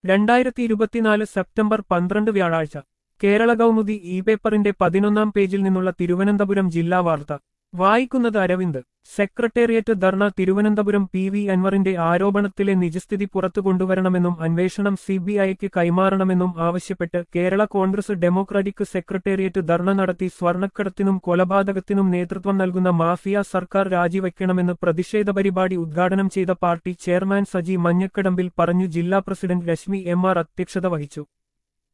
രണ്ടായിരത്തി ഇരുപത്തിനാല് സെപ്റ്റംബർ പന്ത്രണ്ട് വ്യാഴാഴ്ച കേരള കൗമുദി ഇ പേപ്പറിന്റെ പതിനൊന്നാം പേജിൽ നിന്നുള്ള തിരുവനന്തപുരം ജില്ലാ വാർത്ത വായിക്കുന്നത് Aravind secretariat dharna Thiruvananthapuram P V അൻവറിന്റെ ആരോപണത്തിലെ നിജസ്ഥിതി പുറത്തു കൊണ്ടുവരണമെന്നും അന്വേഷണം സിബിഐക്ക് കൈമാറണമെന്നും ആവശ്യപ്പെട്ട് Kerala Congress Democratic secretariat dharna നടത്തി സ്വർണ്ണക്കടത്തിനും കൊലപാതകത്തിനും നേതൃത്വം നൽകുന്ന മാഫിയ സർക്കാർ രാജിവെക്കണമെന്ന് പ്രതിഷേധ പരിപാടി ഉദ്ഘാടനം ചെയ്ത പാർട്ടി ചെയർമാൻ സജി മഞ്ഞക്കടമ്പിൽ പറഞ്ഞു ജില്ലാ പ്രസിഡന്റ് രശ്മി എം ആർ അധ്യക്ഷത വഹിച്ചു